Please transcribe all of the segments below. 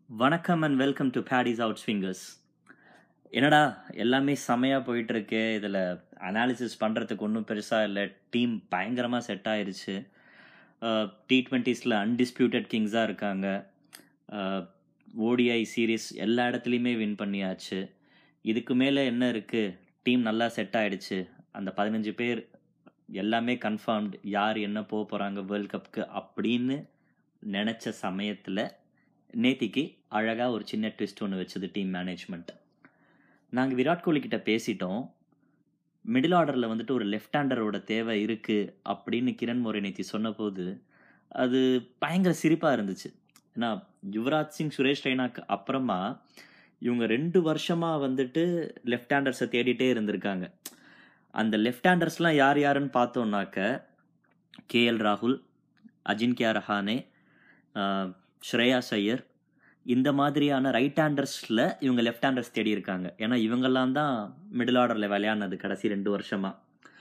வணக்கம் and welcome to Paddy's out fingers என்னடா எல்லாமே செமையாக போயிட்டுருக்கு இதில் அனாலிசிஸ் பண்ணுறதுக்கு ஒன்றும் பெருசாக இல்லை டீம் பயங்கரமாக செட் ஆயிருச்சு டி ட்வெண்ட்டீஸில் அன்டிஸ்பியூட்டட் கிங்ஸாக இருக்காங்க ஓடிஐ சீரீஸ் எல்லா இடத்துலையுமே வின் பண்ணியாச்சு இதுக்கு மேலே என்ன இருக்குது டீம் நல்லா செட் ஆயிடுச்சு அந்த பதினஞ்சு பேர் எல்லாமே கன்ஃபார்ம்டு யார் என்ன போக போகிறாங்க வேர்ல்ட் கப்புக்கு அப்படின்னு நினச்ச சமயத்தில் நேத்திக்கு அழகாக ஒரு சின்ன ட்விஸ்ட் ஒன்று வச்சது டீம் மேனேஜ்மெண்ட் நாங்கள் விராட் கோலி கிட்ட பேசிட்டோம் மிடில் ஆர்டரில் வந்துட்டு ஒரு லெஃப்ட் ஹேண்டரோட தேவை இருக்குது அப்படின்னு கிரண் மோரை நேத்தி சொன்னபோது அது பயங்கர சிரிப்பாக இருந்துச்சு ஏன்னா யுவராஜ் சிங் சுரேஷ் ரெய்னாக்கு அப்புறமா இவங்க ரெண்டு வருஷமாக வந்துட்டு லெஃப்ட் ஹேண்டர்ஸை தேடிட்டே இருந்திருக்காங்க அந்த லெஃப்ட் ஹேண்டர்ஸ்லாம் யார் யாருன்னு பார்த்தோன்னாக்க கேஎல் ராகுல் அஜின்கியா ரஹானே ஆஹ், ஸ்ரேயா ஐயர் இந்த மாதிரியான ரைட் ஹேண்டர்ஸில் இவங்க லெஃப்ட் ஹேண்டர்ஸ் தேடி இருக்காங்க ஏன்னா இவங்கெல்லாம் தான் மிடில் ஆர்டரில் விளையாடினது கடைசி ரெண்டு வருஷமாக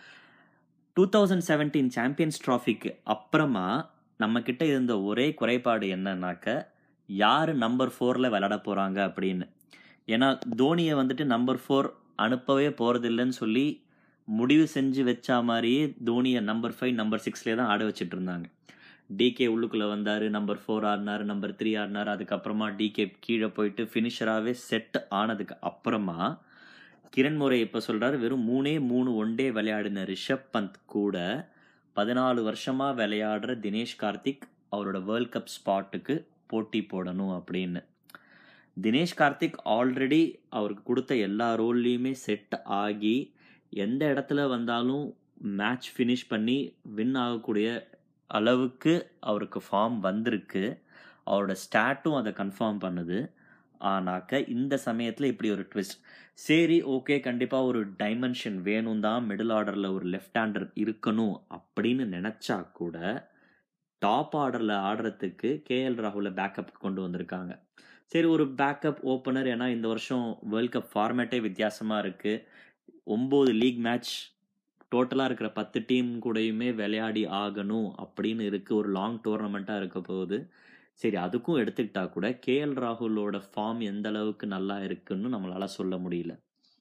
டூ தௌசண்ட் செவன்டீன் சாம்பியன்ஸ் ட்ராஃபிக்கு அப்புறமா நம்மக்கிட்ட இருந்த ஒரே குறைபாடு என்னன்னாக்க யார் நம்பர் ஃபோரில் விளையாட போகிறாங்க அப்படின்னு ஏன்னா தோனியை வந்துட்டு நம்பர் ஃபோர் அனுப்பவே போகிறதில்லைன்னு சொல்லி முடிவு செஞ்சு வச்ச மாதிரியே தோனியை நம்பர் ஃபைவ் நம்பர் சிக்ஸ்லேயே தான் ஆட வச்சுட்டு இருந்தாங்க டிகே உள்ளுக்குள்ளே வந்தார் நம்பர் ஃபோர் ஆடினார் நம்பர் த்ரீ ஆடினார் அதுக்கப்புறமா டிகே கீழே போயிட்டு ஃபினிஷராகவே செட் ஆனதுக்கு அப்புறமா கிரண் முறை இப்போ சொல்கிறாரு வெறும் மூணே மூணு ஒன் டே விளையாடின ரிஷப் பந்த் கூட பதினாலு வருஷமாக விளையாடுற தினேஷ் கார்த்திக் அவரோட வேர்ல்ட் கப் ஸ்பாட்டுக்கு போட்டி போடணும் அப்படின்னு தினேஷ் கார்த்திக் ஆல்ரெடி அவருக்கு கொடுத்த எல்லா ரோல்லையுமே செட் ஆகி எந்த இடத்துல வந்தாலும் மேட்ச் ஃபினிஷ் பண்ணி வின் ஆகக்கூடிய அளவுக்கு அவருக்கு ஃபார்ம் வந்திருக்கு அவரோட ஸ்டாட்டும் அதை கன்ஃபார்ம் பண்ணுது ஆனாக்க இந்த சமயத்தில் இப்படி ஒரு ட்விஸ்ட் சரி ஓகே கண்டிப்பாக ஒரு டைமென்ஷன் வேணும் தான் மிடில் ஆர்டரில் ஒரு லெஃப்ட் ஹேண்டர் இருக்கணும் அப்படின்னு நினச்சா கூட டாப் ஆர்டரில் ஆடுறதுக்கு கேஎல் ராகுலை பேக்கப் கொண்டு வந்திருக்காங்க சரி ஒரு பேக்கப் ஓப்பனர் ஏன்னா இந்த வருஷம் வேர்ல்ட் கப் ஃபார்மேட்டே வித்தியாசமாக இருக்குது ஒம்பது லீக் மேட்ச் டோட்டலாக இருக்கிற பத்து டீம் கூடயுமே விளையாடி ஆகணும் அப்படின்னு இருக்குது ஒரு லாங் டோர்னமெண்ட்டாக இருக்க போகுது சரி அதுக்கும் எடுத்துக்கிட்டா கூட கேஎல் ராகுலோட ஃபார்ம் எந்த அளவுக்கு நல்லா இருக்குன்னு நம்மளால் சொல்ல முடியல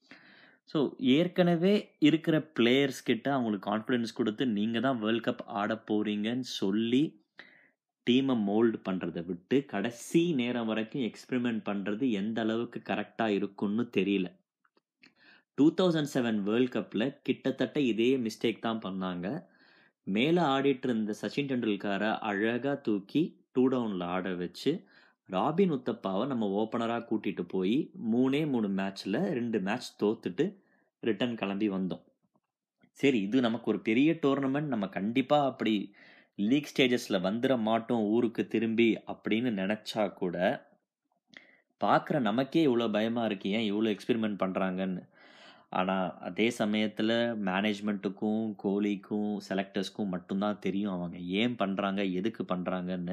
ஸோ ஏற்கனவே இருக்கிற பிளேயர்ஸ் கிட்ட அவங்களுக்கு கான்ஃபிடென்ஸ் கொடுத்து நீங்கள் தான் வேர்ல்ட் கப் ஆட போகிறீங்கன்னு சொல்லி டீமை மோல்டு பண்ணுறதை விட்டு கடைசி நேரம் வரைக்கும் எக்ஸ்பெரிமெண்ட் பண்ணுறது எந்த அளவுக்கு கரெக்டாக இருக்குன்னு தெரியல டூ தௌசண்ட் செவன் வேர்ல்ட் கப்பில் கிட்டத்தட்ட இதே மிஸ்டேக் தான் பண்ணாங்க மேலே ஆடிட்டு இருந்த சச்சின் டெண்டுல்கரை அழகாக தூக்கி டூ டவுனில் ஆட வச்சு ராபின் உத்தப்பாவை நம்ம ஓப்பனராக கூட்டிகிட்டு போய் மூணே மூணு மேட்ச்சில் ரெண்டு மேட்ச் தோத்துட்டு ரிட்டர்ன் கிளம்பி வந்தோம் சரி இது நமக்கு ஒரு பெரிய டோர்னமெண்ட் நம்ம கண்டிப்பாக அப்படி லீக் ஸ்டேஜஸில் வந்துட மாட்டோம் ஊருக்கு திரும்பி அப்படின்னு நினச்சா கூட பார்க்குற நமக்கே இவ்வளோ பயமாக இருக்கு ஏன் இவ்வளோ எக்ஸ்பெரிமெண்ட் பண்ணுறாங்கன்னு ஆனால் அதே சமயத்தில் மேனேஜ்மெண்ட்டுக்கும் கோலிக்கும் செலக்டர்ஸ்க்கும் மட்டும்தான் தெரியும் அவங்க ஏன் பண்ணுறாங்க எதுக்கு பண்ணுறாங்கன்னு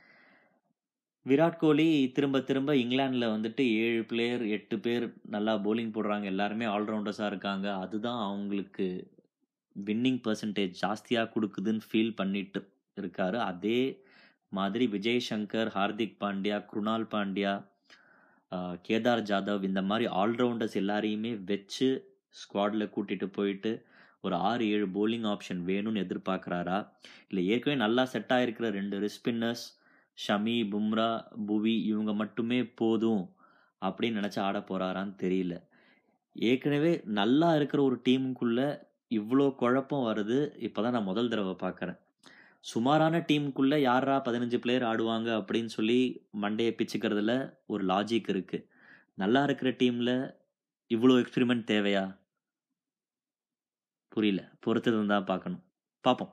விராட் கோலி திரும்ப திரும்ப இங்கிலாந்தில் வந்துட்டு ஏழு பிளேயர் எட்டு பேர் நல்லா bowling போடுறாங்க எல்லாருமே ஆல்ரவுண்டர்ஸாக இருக்காங்க அதுதான் அவங்களுக்கு வின்னிங் பர்சன்டேஜ் ஜாஸ்தியாக கொடுக்குதுன்னு ஃபீல் பண்ணிட்டு இருக்காரு அதே மாதிரி விஜய் சங்கர் ஹார்திக் பாண்டியா குருணால் பாண்டியா ஆஹ், கேதார் ஜாதவ் இந்த மாதிரி ஆல்ரவுண்டர்ஸ் எல்லாரையுமே வச்சு ஸ்குவாடில் கூட்டிகிட்டு போயிட்டு ஒரு ஆறு ஏழு bowling ஆப்ஷன் வேணும்னு எதிர்பார்க்குறாரா இல்லை ஏற்கனவே நல்லா செட் ஆகிருக்கிற ரெண்டு ஸ்பின்னர்ஸ் ஷமி பும்ரா புவி இவங்க மட்டுமே போதும் அப்படின்னு நினச்சி ஆட போகிறாரான்னு தெரியல ஏற்கனவே நல்லா இருக்கிற ஒரு டீமுக்குள்ளே இவ்வளோ குழப்பம் வருது இப்போ தான் நான் முதல் தடவை பார்க்குறேன் சுமாரான டீமுக்குள்ளே யாரா பதினஞ்சு பிளேயர் ஆடுவாங்க அப்படின்னு சொல்லி மண்டையை பிச்சுக்கிறதுல ஒரு லாஜிக் இருக்குது நல்லா இருக்கிற டீமில் இவ்வளோ எக்ஸ்பெரிமெண்ட் தேவையா புரியல பொறுத்தது தான் பார்க்கணும் பார்ப்போம்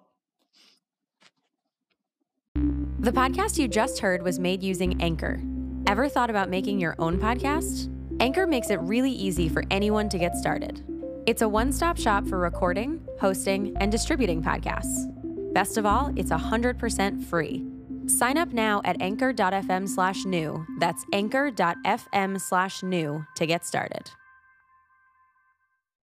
The podcast you just heard was made using Anchor. Ever thought about making your own podcast? Anchor makes it really easy for anyone to get started. It's a one stop shop for recording, hosting, and distributing podcasts. Best of all, it's 100% free. Sign up now at anchor.fm slash new. That's anchor.fm slash new to get started.